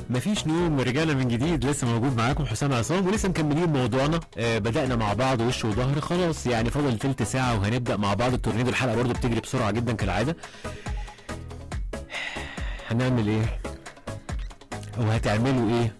مفيش نوم رجاله من جديد لسه موجود معاكم حسام عصام ولسه مكملين موضوعنا آه بدانا مع بعض وش وظهر خلاص يعني فاضل تلت ساعه وهنبدا مع بعض التورنيدو الحلقه برضو بتجري بسرعه جدا كالعاده هنعمل ايه او هتعملوا ايه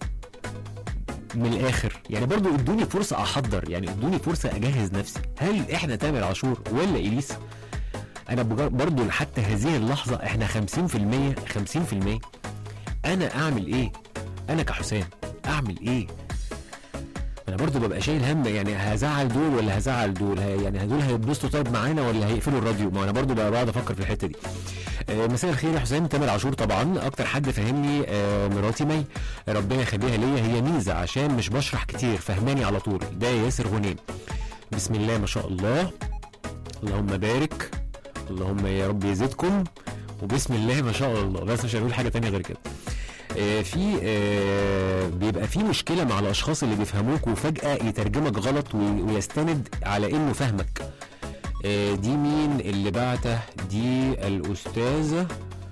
من الاخر يعني برضو ادوني فرصه احضر يعني ادوني فرصه اجهز نفسي هل احنا تامر عاشور ولا اليسا انا بجر- برضو حتى هذه اللحظه احنا 50% 50% انا اعمل ايه انا كحسام اعمل ايه انا برضو ببقى شايل هم يعني هزعل دول ولا هزعل دول ه- يعني دول هيتبسطوا طيب معانا ولا هيقفلوا الراديو ما انا برضو بقى بقعد افكر في الحته دي آه، مساء الخير يا حسام تامر عاشور طبعا اكتر حد فهمني آه، مراتي مي ربنا يخليها ليا هي ميزه عشان مش بشرح كتير فهماني على طول ده ياسر غنيم بسم الله ما شاء الله اللهم بارك اللهم يا رب يزيدكم وبسم الله ما شاء الله بس مش هنقول حاجه تانية غير كده آه، في آه، بيبقى في مشكله مع الاشخاص اللي بيفهموك وفجاه يترجمك غلط وي- ويستند على انه فاهمك آه، دي مين اللي بعته دي الاستاذه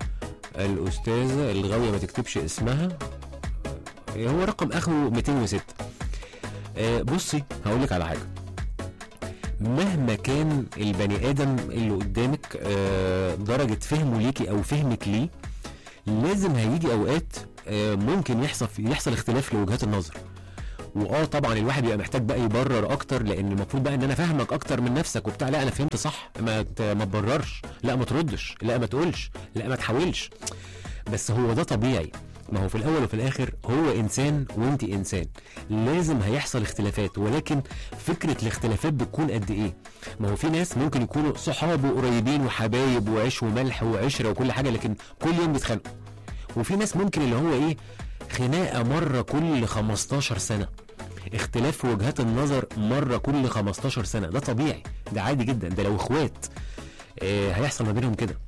الاستاذه الغاويه ما تكتبش اسمها آه، هو رقم اخره 206 آه، بصي هقول لك على حاجه مهما كان البني ادم اللي قدامك آه، درجه فهمه ليكي او فهمك ليه لازم هيجي اوقات آه، ممكن يحصل يحصل اختلاف لوجهات النظر واه طبعا الواحد بيبقى محتاج بقى يبرر اكتر لان المفروض بقى ان انا فاهمك اكتر من نفسك وبتاع لا انا فهمت صح ما ت- ما تبررش لا ما تردش لا ما تقولش لا ما تحاولش بس هو ده طبيعي ما هو في الاول وفي الاخر هو انسان وانت انسان لازم هيحصل اختلافات ولكن فكره الاختلافات بتكون قد ايه ما هو في ناس ممكن يكونوا صحاب وقريبين وحبايب وعيش وملح وعشره وكل حاجه لكن كل يوم بيتخانقوا وفي ناس ممكن اللي هو ايه خناقه مره كل 15 سنه اختلاف في وجهات النظر مره كل 15 سنه ده طبيعي ده عادي جدا ده لو اخوات آه هيحصل ما بينهم كده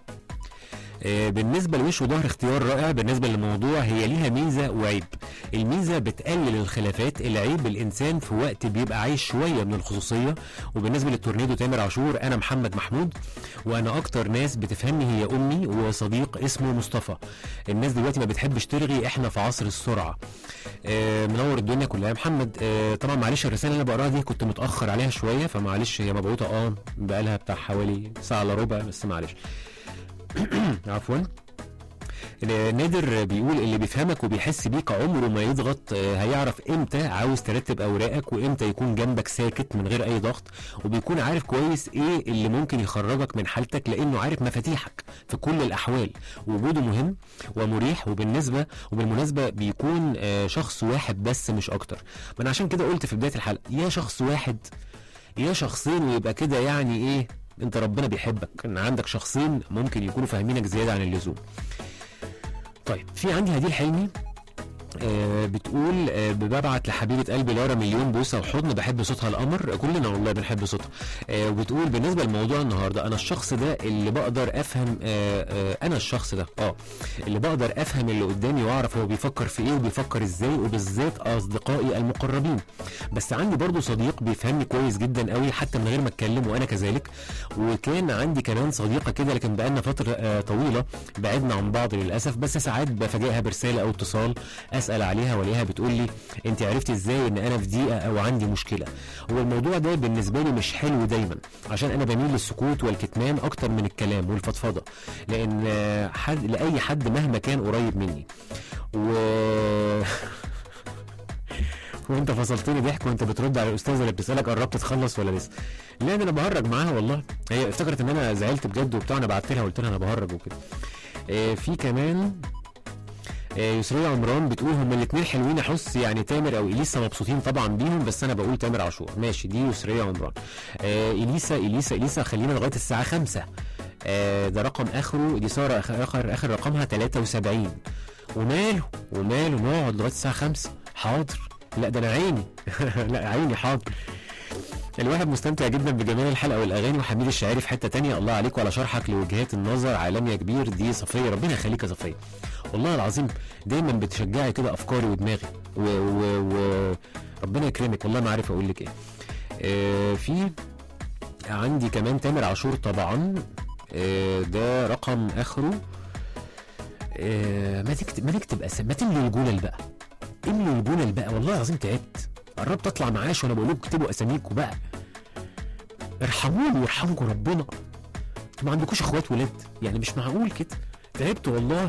آه، بالنسبه لوش وظهر اختيار رائع بالنسبه للموضوع هي ليها ميزه وعيب الميزه بتقلل الخلافات العيب الانسان في وقت بيبقى عايش شويه من الخصوصيه وبالنسبه للتورنيدو تامر عاشور انا محمد محمود وانا اكتر ناس بتفهمني هي امي وصديق اسمه مصطفى الناس دلوقتي ما بتحبش ترغي احنا في عصر السرعه آه، منور الدنيا كلها يا محمد آه، طبعا معلش الرساله اللي انا بقراها دي كنت متاخر عليها شويه فمعلش هي مبعوثه اه بقالها بتاع حوالي ساعه الا ربع بس معلش عفوا نادر بيقول اللي بيفهمك وبيحس بيك عمره ما يضغط آه، هيعرف امتى عاوز ترتب اوراقك وامتى يكون جنبك ساكت من غير اي ضغط وبيكون عارف كويس ايه اللي ممكن يخرجك من حالتك لانه عارف مفاتيحك في كل الاحوال وجوده مهم ومريح وبالنسبه وبالمناسبه بيكون آه، شخص واحد بس مش اكتر ما انا عشان كده قلت في بدايه الحلقه يا شخص واحد يا شخصين ويبقى كده يعني ايه انت ربنا بيحبك ان عندك شخصين ممكن يكونوا فاهمينك زياده عن اللزوم طيب في عندي هديل حلمي آه بتقول آه ببعت لحبيبه قلبي لارا مليون بوسه وحضن بحب صوتها القمر كلنا والله بنحب صوتها آه وبتقول بالنسبه لموضوع النهارده انا الشخص ده اللي بقدر افهم آه آه انا الشخص ده اه اللي بقدر افهم اللي قدامي واعرف هو بيفكر في ايه وبيفكر ازاي وبالذات اصدقائي المقربين بس عندي برضو صديق بيفهمني كويس جدا قوي حتى من غير ما اتكلم وانا كذلك وكان عندي كمان صديقه كده لكن بقالنا فتره آه طويله بعدنا عن بعض للاسف بس ساعات بفاجئها برساله او اتصال اسال عليها والاقيها بتقول لي انت عرفتي ازاي ان انا في ضيقه او عندي مشكله هو الموضوع ده بالنسبه لي مش حلو دايما عشان انا بميل للسكوت والكتمان اكتر من الكلام والفضفضه لان آه، حد لاي حد مهما كان قريب مني و وانت فصلتني ضحك وانت بترد على الاستاذه اللي بتسالك قربت تخلص ولا لسه لا ده انا بهرج معاها والله هي افتكرت ان انا زعلت بجد وبتاع انا بعت لها قلت لها انا بهرج وكده آه، في كمان آه، يسرية عمران بتقول هما الاثنين حلوين احس يعني تامر او اليسا مبسوطين طبعا بيهم بس انا بقول تامر عاشور ماشي دي يسرية عمران آه اليسا اليسا اليسا خلينا لغايه الساعه 5 آه ده رقم اخره دي ساره اخر اخر, آخر رقمها 73 وماله وماله نقعد لغايه الساعه 5 حاضر لا ده انا عيني لا عيني حاضر الواحد مستمتع جدا بجمال الحلقه والاغاني وحميد الشاعري في حته تانية الله عليك وعلى شرحك لوجهات النظر عالمي يا كبير دي صفيه ربنا يخليك يا صفيه والله العظيم دايما بتشجعي كده افكاري ودماغي و, و, و ربنا يكرمك والله ما عارف اقول لك ايه آه في عندي كمان تامر عاشور طبعا آه ده رقم اخره آه ما تكتب ما نكتب اسامي ما تملوا الجولل بقى املوا الجولل بقى والله العظيم تعبت قربت اطلع معاش وانا بقول لكم اكتبوا اساميكم بقى ارحموني ويرحمكم ربنا انتوا ما عندكوش اخوات ولاد يعني مش معقول كده تعبت والله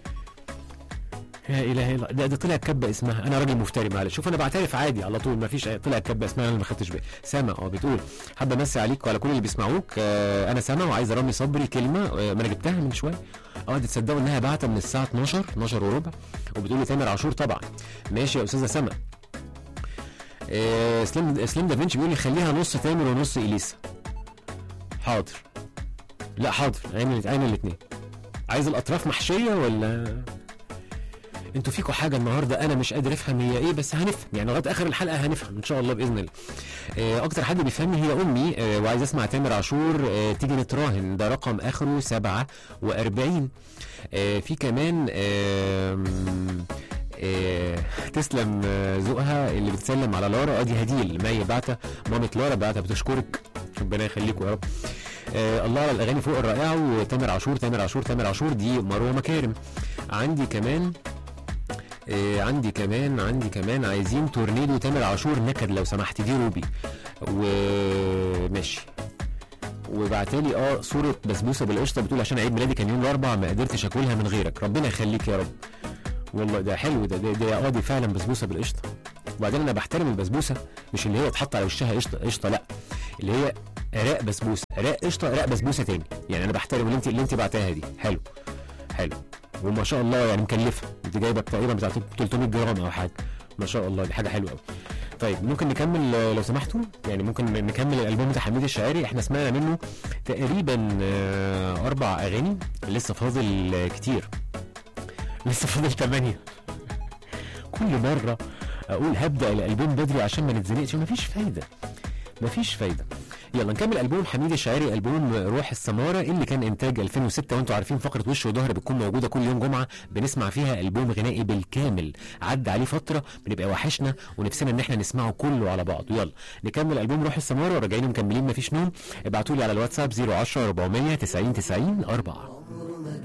لا اله الا ده, ده طلع كبه اسمها انا راجل مفتري معلش شوف انا بعترف عادي على طول ما فيش طلع كبه اسمها انا ما خدتش بالي سما اه بتقول حابه امسي عليك وعلى كل اللي بيسمعوك آه انا سما وعايزه رامي صبري كلمه آه ما انا جبتها من شويه اه دي تصدقوا انها بعتها من الساعه 12 12 وربع وبتقول لي تامر عاشور طبعا ماشي يا استاذه سما آه، اسلام اسلام دافنشي بيقول لي خليها نص تامر ونص اليسا حاضر لا حاضر عامل عامل الاثنين عايز الاطراف محشيه ولا انتوا فيكم حاجه النهارده انا مش قادر افهم هي ايه بس هنفهم يعني لغايه اخر الحلقه هنفهم ان شاء الله باذن الله آه، اكتر حد بيفهمني هي امي آه، وعايز اسمع تامر عاشور آه، تيجي نتراهن ده رقم اخره 47 آه، في كمان آم، آه، تسلم آه، ذوقها اللي بتسلم على لارا ادي هديل مي بعتها مامة لارا بعتها بتشكرك ربنا يخليكم يا رب آه الله على الاغاني فوق الرائعه وتامر عاشور تامر عاشور تامر عاشور دي مروه مكارم عندي كمان آه عندي كمان عندي كمان عايزين تورنيدو تامر عاشور نكد لو سمحت دي روبي وماشي وبعتلي اه صورة بسبوسة بالقشطة بتقول عشان عيد ميلادي كان يوم الأربعاء ما قدرتش أكلها من غيرك ربنا يخليك يا رب والله ده حلو ده ده, ده اه دي فعلا بسبوسة بالقشطة وبعدين أنا بحترم البسبوسة مش اللي هي تحط على وشها قشطة قشطة لا اللي هي عراق بسبوسة عراق قشطة عراق بسبوسة تاني يعني أنا بحترم اللي أنت اللي أنت بعتها دي حلو حلو وما شاء الله يعني مكلفة أنت جايبة تقريبا بتاع 300 جرام أو حاجة ما شاء الله دي حاجة حلوة قوي طيب ممكن نكمل آه، لو سمحتوا يعني ممكن نكمل الالبوم بتاع حميد الشاعري احنا سمعنا منه تقريبا آه، اربع اغاني لسه فاضل آه، كتير لسه فاضل ثمانية كل مرة اقول هبدا الالبوم بدري عشان ما نتزنقش مفيش فايدة مفيش فايدة يلا نكمل البوم حميد الشاعري البوم روح السماره اللي كان انتاج 2006 وانتوا عارفين فقره وش وظهر بتكون موجوده كل يوم جمعه بنسمع فيها البوم غنائي بالكامل عدى عليه فتره بنبقى وحشنا ونفسنا ان احنا نسمعه كله على بعض يلا نكمل البوم روح السماره وراجعين مكملين مفيش نوم ابعتوا لي على الواتساب 010 400 90 90 4